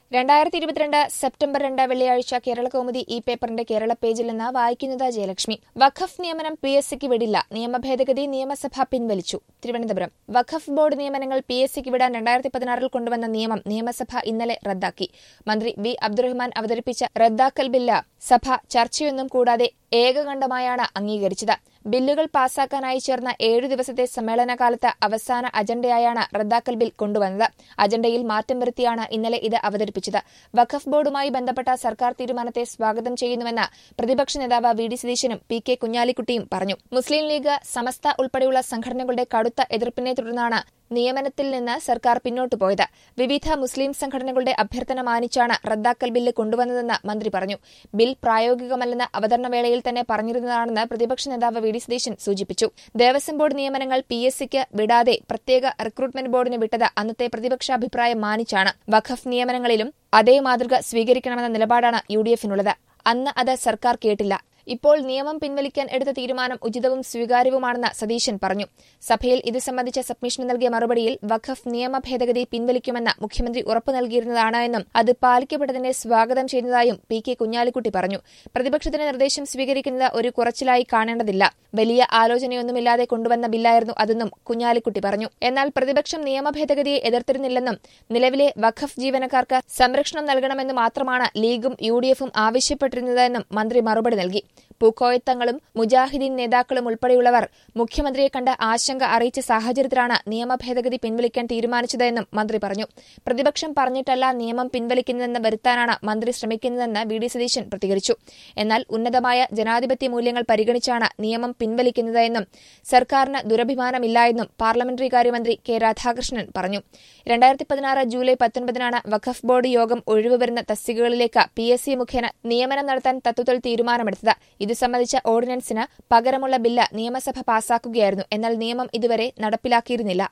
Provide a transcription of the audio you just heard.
രണ്ടായിരത്തി ഇരുപത്തിരണ്ട് സെപ്റ്റംബർ രണ്ട് വെള്ളിയാഴ്ച കേരള കൗമുദി ഈ പേപ്പറിന്റെ കേരള പേജിൽ നിന്ന് വായിക്കുന്നത് ജയലക്ഷ്മി വഖഫ് നിയമനം പി എസ് സിക്ക് വിടില്ല നിയമ ഭേദഗതി നിയമസഭ പിൻവലിച്ചു തിരുവനന്തപുരം വഖഫ് ബോർഡ് നിയമനങ്ങൾ പി എസ് സിക്ക് വിടാൻ രണ്ടായിരത്തി പതിനാറിൽ കൊണ്ടുവന്ന നിയമം നിയമസഭ ഇന്നലെ റദ്ദാക്കി മന്ത്രി വി അബ്ദുറഹ്മാൻ അവതരിപ്പിച്ച റദ്ദാക്കൽ ബില്ല് സഭ ചർച്ചയൊന്നും കൂടാതെ ഏകകണ്ഠമായാണ് അംഗീകരിച്ചത് ബില്ലുകൾ പാസാക്കാനായി ചേർന്ന ഏഴു ദിവസത്തെ സമ്മേളനകാലത്ത് അവസാന അജണ്ടയായാണ് റദ്ദാക്കൽ ബിൽ കൊണ്ടുവന്നത് അജണ്ടയിൽ മാറ്റം വരുത്തിയാണ് ഇന്നലെ ഇത് അവതരിപ്പിച്ചത് വഖഫ് ബോർഡുമായി ബന്ധപ്പെട്ട സർക്കാർ തീരുമാനത്തെ സ്വാഗതം ചെയ്യുന്നുവെന്ന് പ്രതിപക്ഷ നേതാവ് വി ഡി സതീശനും പി കെ കുഞ്ഞാലിക്കുട്ടിയും പറഞ്ഞു മുസ്ലിം ലീഗ് സമസ്ത ഉൾപ്പെടെയുള്ള സംഘടനകളുടെ കടുത്ത എതിർപ്പിനെ തുടർന്നാണ് നിയമനത്തിൽ നിന്ന് സർക്കാർ പിന്നോട്ടു പോയത് വിവിധ മുസ്ലിം സംഘടനകളുടെ അഭ്യർത്ഥന മാനിച്ചാണ് റദ്ദാക്കൽ ബില്ല് കൊണ്ടുവന്നതെന്ന് മന്ത്രി പറഞ്ഞു ബിൽ പ്രായോഗികമല്ലെന്ന് അവതരണവേളയിൽ തന്നെ പറഞ്ഞിരുന്നതാണെന്ന് പ്രതിപക്ഷ നേതാവ് വി ഡി സതീശൻ സൂചിപ്പിച്ചു ദേവസ്വം ബോർഡ് നിയമനങ്ങൾ പി എസ് സിക്ക് വിടാതെ പ്രത്യേക റിക്രൂട്ട്മെന്റ് ബോർഡിന് വിട്ടത് അന്നത്തെ പ്രതിപക്ഷാഭിപ്രായം മാനിച്ചാണ് വഖഫ് നിയമനങ്ങളിലും അതേ മാതൃക സ്വീകരിക്കണമെന്ന നിലപാടാണ് യു ഡി എഫിനുള്ളത് അന്ന് അത് സർക്കാർ കേട്ടില്ല ഇപ്പോൾ നിയമം പിൻവലിക്കാൻ എടുത്ത തീരുമാനം ഉചിതവും സ്വീകാര്യവുമാണെന്ന് സതീശൻ പറഞ്ഞു സഭയിൽ ഇത് സംബന്ധിച്ച സബ്മിഷൻ നൽകിയ മറുപടിയിൽ വഖഫ് നിയമ ഭേദഗതി പിൻവലിക്കുമെന്ന് മുഖ്യമന്ത്രി ഉറപ്പു നൽകിയിരുന്നതാണ് എന്നും അത് പാലിക്കപ്പെട്ടതിനെ സ്വാഗതം ചെയ്യുന്നതായും പി കെ കുഞ്ഞാലിക്കുട്ടി പറഞ്ഞു പ്രതിപക്ഷത്തിന്റെ നിർദ്ദേശം സ്വീകരിക്കുന്നത് ഒരു കുറച്ചിലായി കാണേണ്ടതില്ല വലിയ ആലോചനയൊന്നുമില്ലാതെ കൊണ്ടുവന്ന ബില്ലായിരുന്നു അതെന്നും കുഞ്ഞാലിക്കുട്ടി പറഞ്ഞു എന്നാൽ പ്രതിപക്ഷം നിയമ ഭേദഗതിയെ എതിർത്തിരുന്നില്ലെന്നും നിലവിലെ വഖഫ് ജീവനക്കാർക്ക് സംരക്ഷണം നൽകണമെന്ന് മാത്രമാണ് ലീഗും യു ഡി എഫും ആവശ്യപ്പെട്ടിരുന്നതെന്നും മന്ത്രി മറുപടി നൽകി പൂക്കോയത്തങ്ങളും മുജാഹിദീൻ നേതാക്കളും ഉൾപ്പെടെയുള്ളവർ മുഖ്യമന്ത്രിയെ കണ്ട് ആശങ്ക അറിയിച്ച സാഹചര്യത്തിലാണ് നിയമ ഭേദഗതി പിൻവലിക്കാൻ തീരുമാനിച്ചതെന്നും മന്ത്രി പറഞ്ഞു പ്രതിപക്ഷം പറഞ്ഞിട്ടല്ല നിയമം പിൻവലിക്കുന്നതെന്ന് വരുത്താനാണ് മന്ത്രി ശ്രമിക്കുന്നതെന്ന് വി ഡി സതീശൻ പ്രതികരിച്ചു എന്നാൽ ഉന്നതമായ ജനാധിപത്യ മൂല്യങ്ങൾ പരിഗണിച്ചാണ് നിയമം പിൻവലിക്കുന്നതെന്നും സർക്കാരിന് ദുരഭിമാനമില്ല എന്നും പാർലമെന്ററി കാര്യമന്ത്രി കെ രാധാകൃഷ്ണൻ പറഞ്ഞു രണ്ടായിരത്തി പതിനാറ് ജൂലൈ പത്തൊൻപതിനാണ് വഖഫ് ബോർഡ് യോഗം ഒഴിവുവരുന്ന തസ്തികകളിലേക്ക് പി എസ് സി മുഖേന നിയമനം നടത്താൻ തത്വത്തിൽ തീരുമാനമെടുത്തത് ഇത് സംബന്ധിച്ച ഓർഡിനൻസിന് പകരമുള്ള ബില്ല് നിയമസഭ പാസാക്കുകയായിരുന്നു എന്നാൽ നിയമം ഇതുവരെ നടപ്പിലാക്കിയിരുന്നില്ല